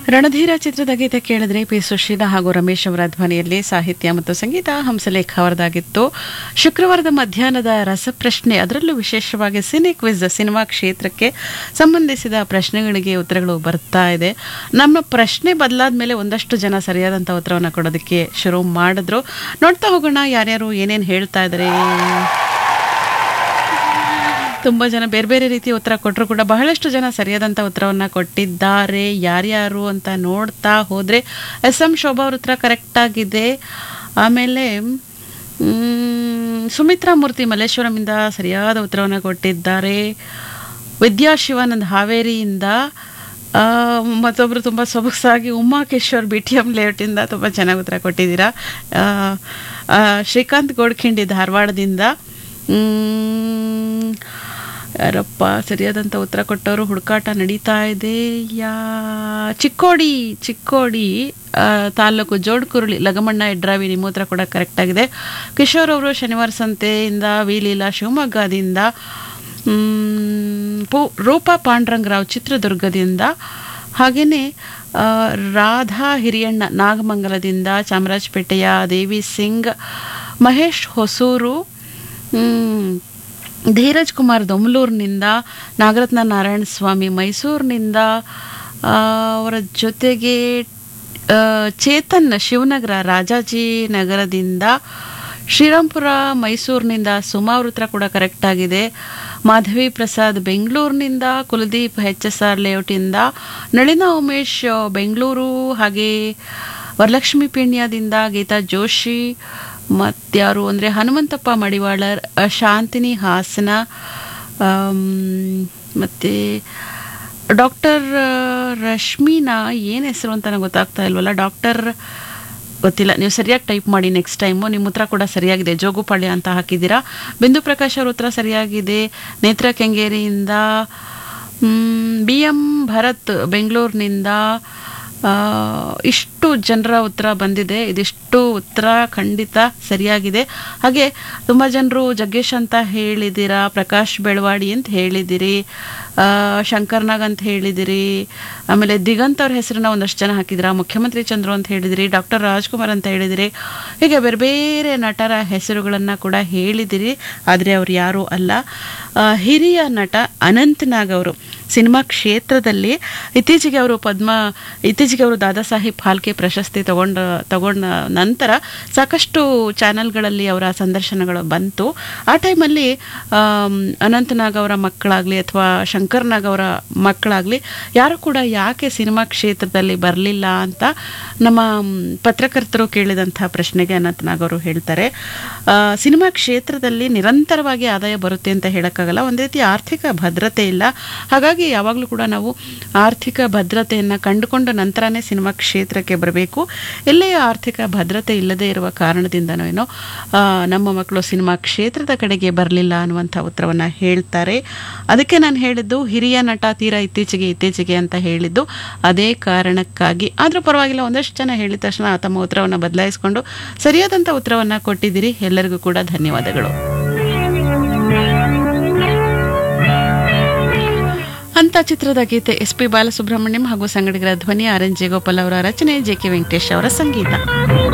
ರಣಧೀರ ಚಿತ್ರದ ಗೀತೆ ಕೇಳಿದ್ರೆ ಪಿ ಸುಶೀಲಾ ಹಾಗೂ ರಮೇಶ್ ಅವರ ಧ್ವನಿಯಲ್ಲಿ ಸಾಹಿತ್ಯ ಮತ್ತು ಸಂಗೀತ ಹಂಸಲೇಖ ಅವರದಾಗಿತ್ತು ಶುಕ್ರವಾರದ ಮಧ್ಯಾಹ್ನದ ರಸಪ್ರಶ್ನೆ ಅದರಲ್ಲೂ ವಿಶೇಷವಾಗಿ ಸಿನಿ ಕ್ವಿಜ್ ಸಿನಿಮಾ ಕ್ಷೇತ್ರಕ್ಕೆ ಸಂಬಂಧಿಸಿದ ಪ್ರಶ್ನೆಗಳಿಗೆ ಉತ್ತರಗಳು ಬರ್ತಾ ಇದೆ ನಮ್ಮ ಪ್ರಶ್ನೆ ಬದಲಾದ ಮೇಲೆ ಒಂದಷ್ಟು ಜನ ಸರಿಯಾದಂಥ ಉತ್ತರವನ್ನು ಕೊಡೋದಕ್ಕೆ ಶುರು ಮಾಡಿದ್ರು ನೋಡ್ತಾ ಹೋಗೋಣ ಯಾರ್ಯಾರು ಏನೇನು ಹೇಳ್ತಾ ಇದ್ದಾರೆ ತುಂಬ ಜನ ಬೇರೆ ಬೇರೆ ರೀತಿಯ ಉತ್ತರ ಕೊಟ್ಟರು ಕೂಡ ಬಹಳಷ್ಟು ಜನ ಸರಿಯಾದಂಥ ಉತ್ತರವನ್ನು ಕೊಟ್ಟಿದ್ದಾರೆ ಯಾರ್ಯಾರು ಅಂತ ನೋಡ್ತಾ ಹೋದರೆ ಎಸ್ ಎಂ ಶೋಭಾ ಅವ್ರ ಉತ್ತರ ಕರೆಕ್ಟಾಗಿದೆ ಆಮೇಲೆ ಮ್, ಸುಮಿತ್ರಾ ಮೂರ್ತಿ ಮಲ್ಲೇಶ್ವರಮಿಂದ ಸರಿಯಾದ ಉತ್ತರವನ್ನು ಕೊಟ್ಟಿದ್ದಾರೆ ವಿದ್ಯಾ ಶಿವಾನಂದ್ ಹಾವೇರಿಯಿಂದ ಆ, ಮತ್ತೊಬ್ಬರು ತುಂಬ ಸೊಗಸಾಗಿ ಉಮಾಕೇಶ್ವರ್ ಬಿ ಟಿ ಎಂ ಲೇಔಟಿಂದ ತುಂಬ ಚೆನ್ನಾಗಿ ಉತ್ತರ ಕೊಟ್ಟಿದ್ದೀರಾ ಆ, ಆ, ಶ್ರೀಕಾಂತ್ ಗೋಡ್ಖಿಂಡಿ ಧಾರವಾಡದಿಂದ ಮ್, ಯಾರಪ್ಪ ಸರಿಯಾದಂಥ ಉತ್ತರ ಕೊಟ್ಟವರು ಹುಡುಕಾಟ ನಡೀತಾ ಇದೆ ಯಾ ಚಿಕ್ಕೋಡಿ ಚಿಕ್ಕೋಡಿ ಆ, ತಾಲೂಕು ಜೋಡ್ಕುರುಳಿ ಲಗಮಣ್ಣ ಎಡ್ರಾವಿ ನಿಮ್ಮ ಉತ್ತರ ಕೂಡ ಕರೆಕ್ಟ್ ಆಗಿದೆ ಕಿಶೋರ್ ಅವರು ಶನಿವಾರ ಸಂತೆಯಿಂದ ವಿಲೀಲಾ ಶಿವಮೊಗ್ಗದಿಂದ ಮ್, ಪೂ ರೂಪಾ ಪಾಂಡ್ರಂಗರಾವ್ ಚಿತ್ರದುರ್ಗದಿಂದ ಹಾಗೆಯೇ ರಾಧಾ ಹಿರಿಯಣ್ಣ ನಾಗಮಂಗಲದಿಂದ ಚಾಮರಾಜಪೇಟೆಯ ದೇವಿ ಸಿಂಗ್ ಮಹೇಶ್ ಹೊಸೂರು ಮ್, ಧೀರಜ್ ಕುಮಾರ್ ದೊಮ್ಲೂರಿನಿಂದ ನಾಗರತ್ನ ನಾರಾಯಣ ಸ್ವಾಮಿ ಮೈಸೂರಿನಿಂದ ಆ, ಅವರ ಜೊತೆಗೆ ಆ, ಚೇತನ್ ಶಿವನಗರ ರಾಜಾಜಿನಗರದಿಂದ ಶ್ರೀರಾಂಪುರ ಮೈಸೂರಿನಿಂದ ಸುಮಾ ಅವ್ರ ಉತ್ತರ ಕೂಡ ಕರೆಕ್ಟ್ ಆಗಿದೆ ಮಾಧವಿ ಪ್ರಸಾದ್ ಬೆಂಗಳೂರಿನಿಂದ ಕುಲದೀಪ್ ಎಚ್ ಎಸ್ ಆರ್ ಲೇಔಟಿಂದ ನಳಿನ ಉಮೇಶ್ ಬೆಂಗಳೂರು ಹಾಗೆ ವರಲಕ್ಷ್ಮಿ ಪಿಣ್ಯದಿಂದ ಗೀತಾ ಜೋಶಿ ಮತ್ಯಾರು ಅಂದರೆ ಹನುಮಂತಪ್ಪ ಮಡಿವಾಳರ್ ಅ, ಶಾಂತಿನಿ ಹಾಸನ ಆಮ್, ಮತ್ತೆ ಡಾಕ್ಟರ್ ರಶ್ಮಿನಾ ಏನು ಹೆಸರು ಅಂತ ನಂಗೆ ಗೊತ್ತಾಗ್ತಾ ಇಲ್ವಲ್ಲ ಡಾಕ್ಟರ್ ಗೊತ್ತಿಲ್ಲ ನೀವು ಸರಿಯಾಗಿ ಟೈಪ್ ಮಾಡಿ ನೆಕ್ಸ್ಟ್ ಟೈಮು ನಿಮ್ಮ ಉತ್ತರ ಕೂಡ ಸರಿಯಾಗಿದೆ ಜೋಗುಪಾಳ್ಯ ಅಂತ ಹಾಕಿದ್ದೀರಾ ಬಿಂದು ಪ್ರಕಾಶ್ ಅವ್ರ ಉತ್ತರ ಸರಿಯಾಗಿದೆ ನೇತ್ರ ಕೆಂಗೇರಿಯಿಂದ ಬಿ ಎಂ ಭರತ್ ಬೆಂಗಳೂರಿನಿಂದ ಆ, ಇಷ್ಟು ಜನರ ಉತ್ತರ ಬಂದಿದೆ ಇದಿಷ್ಟು ಉತ್ತರ ಖಂಡಿತ ಸರಿಯಾಗಿದೆ ಹಾಗೆ ತುಂಬ ಜನರು ಜಗ್ಗೇಶ್ ಅಂತ ಹೇಳಿದ್ದೀರಾ ಪ್ರಕಾಶ್ ಬೆಳವಾಡಿ ಅಂತ ಹೇಳಿದಿರಿ ಆ, ಶಂಕರ್ನಾಗ್ ಅಂತ ಹೇಳಿದಿರಿ ಆಮೇಲೆ ದಿಗಂತ್ ಅವ್ರ ಹೆಸರನ್ನ ಒಂದಷ್ಟು ಜನ ಹಾಕಿದಿರಾ ಮುಖ್ಯಮಂತ್ರಿ ಚಂದ್ರು ಅಂತ ಹೇಳಿದಿರಿ ಡಾಕ್ಟರ್ ರಾಜ್ಕುಮಾರ್ ಅಂತ ಹೇಳಿದಿರಿ ಹೀಗೆ ಬೇರೆ ಬೇರೆ ನಟರ ಹೆಸರುಗಳನ್ನು ಕೂಡ ಹೇಳಿದಿರಿ ಆದರೆ ಅವ್ರು ಯಾರೂ ಅಲ್ಲ ಆ, ಹಿರಿಯ ನಟ ಅನಂತ್ ನಾಗ್ ಅವರು ಸಿನಿಮಾ ಕ್ಷೇತ್ರದಲ್ಲಿ ಇತ್ತೀಚೆಗೆ ಅವರು ಪದ್ಮ ಇತ್ತೀಚೆಗೆ ಅವರು ದಾದಾ ಸಾಹೇಬ್ ಫಾಲ್ಕೆ ಪ್ರಶಸ್ತಿ ತಗೊಂಡ ತಗೊಂಡ ನಂತರ ಸಾಕಷ್ಟು ಚಾನೆಲ್ಗಳಲ್ಲಿ ಅವರ ಸಂದರ್ಶನಗಳು ಬಂತು ಆ ಟೈಮಲ್ಲಿ ಅನಂತನಾಗ್ ಅವರ ಮಕ್ಕಳಾಗಲಿ ಅಥವಾ ಶಂಕರ್ ನಾಗ್ ಅವರ ಮಕ್ಕಳಾಗಲಿ ಯಾರು ಕೂಡ ಯಾಕೆ ಸಿನಿಮಾ ಕ್ಷೇತ್ರದಲ್ಲಿ ಬರಲಿಲ್ಲ ಅಂತ ನಮ್ಮ ಮ್, ಪತ್ರಕರ್ತರು ಕೇಳಿದಂಥ ಪ್ರಶ್ನೆಗೆ ಅನಂತನಾಗ್ ಅವರು ಹೇಳ್ತಾರೆ ಆ, ಸಿನಿಮಾ ಕ್ಷೇತ್ರದಲ್ಲಿ ನಿರಂತರವಾಗಿ ಆದಾಯ ಬರುತ್ತೆ ಅಂತ ಹೇಳೋಕ್ಕಾಗಲ್ಲ ಒಂದು ರೀತಿ ಆರ್ಥಿಕ ಭದ್ರತೆ ಇಲ್ಲ ಹಾಗಾಗಿ ಯಾವಾಗಲೂ ಕೂಡ ನಾವು ಆರ್ಥಿಕ ಭದ್ರತೆಯನ್ನು ಕಂಡುಕೊಂಡು ನಂತರನೇ ಸಿನಿಮಾ ಕ್ಷೇತ್ರಕ್ಕೆ ಬರಬೇಕು ಎಲ್ಲೇ ಆರ್ಥಿಕ ಭದ್ರತೆ ಇಲ್ಲದೆ ಇರುವ ಕಾರಣದಿಂದನೋ ಏನೋ ಆ, ನಮ್ಮ ಮಕ್ಕಳು ಸಿನಿಮಾ ಕ್ಷೇತ್ರದ ಕಡೆಗೆ ಬರಲಿಲ್ಲ ಅನ್ನುವಂಥ ಉತ್ತರವನ್ನು ಹೇಳ್ತಾರೆ ಅದಕ್ಕೆ ನಾನು ಹೇಳಿದ್ದು ಹಿರಿಯ ನಟ ತೀರಾ ಇತ್ತೀಚೆಗೆ ಇತ್ತೀಚೆಗೆ ಅಂತ ಹೇಳಿದ್ದು ಅದೇ ಕಾರಣಕ್ಕಾಗಿ ಆದರೂ ಪರವಾಗಿಲ್ಲ ಒಂದಷ್ಟು ಜನ ಹೇಳಿದ ತಕ್ಷಣ ತಮ್ಮ ಉತ್ತರವನ್ನು ಬದಲಾಯಿಸಿಕೊಂಡು ಸರಿಯಾದಂಥ ಉತ್ತರವನ್ನು ಕೊಟ್ಟಿದ್ದೀರಿ ಎಲ್ಲರಿಗೂ ಕೂಡ ಧನ್ಯವಾದಗಳು ಅಂತ ಚಿತ್ರದ ಗೀತೆ ಎಸ್ ಪಿ ಬಾಲಸುಬ್ರಹ್ಮಣ್ಯಂ ಹಾಗೂ ಸಂಗಡಿಗರ ಧ್ವನಿ ಆರ್ ಎನ್ ಜೇಗೋಪಾಲ್ ಅವರ ರಚನೆ ಜೆ ಕೆ ವೆಂಕಟೇಶ್ ಅವರ ಸಂಗೀತ